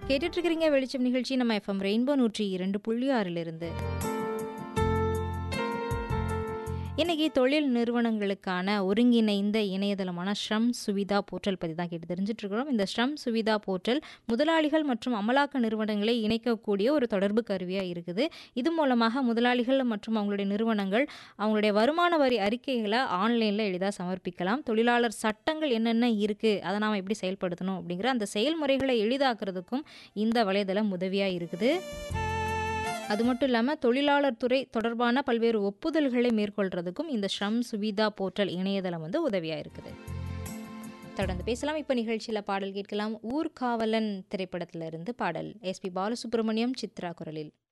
கேட்டுட்டு இருக்கிறீங்க வெளிச்சம் நிகழ்ச்சி நம்ம எஃப்எம் ரெயின்போ நூற்றி இரண்டு புள்ளி ஆறிலிருந்து இன்னைக்கு தொழில் நிறுவனங்களுக்கான ஒருங்கிணைந்த இணையதளமான ஸ்ரம் சுவிதா போர்ட்டல் பற்றி தான் கேட்டு தெரிஞ்சுட்டு இருக்கிறோம் இந்த ஸ்ரம் சுவிதா போர்ட்டல் முதலாளிகள் மற்றும் அமலாக்க நிறுவனங்களை இணைக்கக்கூடிய ஒரு தொடர்பு கருவியாக இருக்குது இது மூலமாக முதலாளிகள் மற்றும் அவங்களுடைய நிறுவனங்கள் அவங்களுடைய வருமான வரி அறிக்கைகளை ஆன்லைனில் எளிதாக சமர்ப்பிக்கலாம் தொழிலாளர் சட்டங்கள் என்னென்ன இருக்குது அதை நாம் எப்படி செயல்படுத்தணும் அப்படிங்கிற அந்த செயல்முறைகளை எளிதாக்குறதுக்கும் இந்த வலைதளம் உதவியாக இருக்குது அது மட்டும் இல்லாமல் தொழிலாளர் துறை தொடர்பான பல்வேறு ஒப்புதல்களை மேற்கொள்றதுக்கும் இந்த ஸ்ரம் சுவிதா போர்ட்டல் இணையதளம் வந்து உதவியாக இருக்குது தொடர்ந்து பேசலாம் இப்போ நிகழ்ச்சியில் பாடல் கேட்கலாம் ஊர்காவலன் திரைப்படத்திலிருந்து பாடல் எஸ்பி பாலசுப்ரமணியம் சித்ரா குரலில்